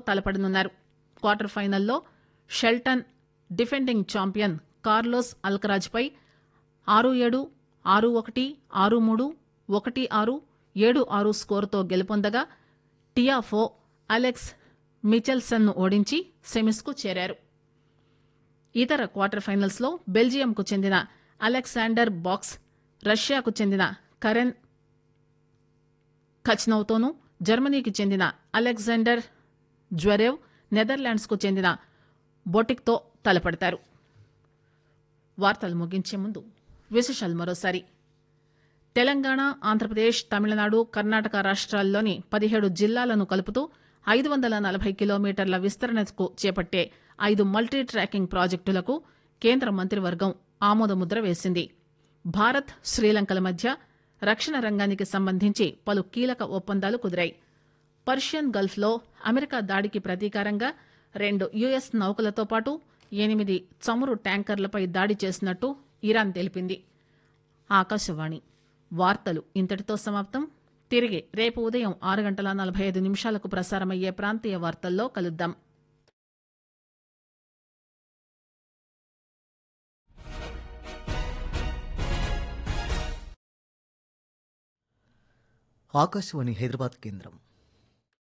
తలపడనున్నారు quarter ఫైనల్లో Shelton defending champion Carlos అల్కరాజ్పై ఆరు ఏడు ఆరు ఒకటి ఆరు మూడు ఒకటి ఆరు ఏడు ఆరు స్కోరుతో గెలుపొందగా టియాఫో అలెక్స్ మిచెల్సన్ను ఓడించి సెమీస్కు చేరారు ఇతర క్వార్టర్ ఫైనల్స్ లో బెల్జియంకు చెందిన అలెగ్జాండర్ బాక్స్ రష్యాకు చెందిన కరెన్ ఖచ్నౌతోనూ జర్మనీకి చెందిన అలెగ్జాండర్ జ్వరేవ్ నెదర్లాండ్స్ కు చెందిన బొటిక్తో తలపడతారు వార్తలు ముగించే ముందు విశేషాలు మరోసారి తెలంగాణ ఆంధ్రప్రదేశ్ తమిళనాడు కర్ణాటక రాష్ట్రాల్లోని పదిహేడు జిల్లాలను కలుపుతూ ఐదు వందల నలభై కిలోమీటర్ల విస్తరణకు చేపట్టే ఐదు మల్టీ ట్రాకింగ్ ప్రాజెక్టులకు కేంద్ర మంత్రివర్గం ఆమోదముద్ర వేసింది భారత్ శ్రీలంకల మధ్య రక్షణ రంగానికి సంబంధించి పలు కీలక ఒప్పందాలు కుదిరాయి పర్షియన్ గల్ఫ్లో అమెరికా దాడికి ప్రతీకారంగా రెండు యుఎస్ నౌకలతో పాటు ఎనిమిది చమురు ట్యాంకర్లపై దాడి చేసినట్టు ఇరాన్ తెలిపింది ఆకాశవాణి వార్తలు ఇంతటితో సమాప్తం తిరిగి రేపు ఉదయం ఆరు గంటల నలభై ఐదు నిమిషాలకు ప్రసారమయ్యే ప్రాంతీయ వార్తల్లో కలుద్దాం ఆకాశవాణి హైదరాబాద్ కేంద్రం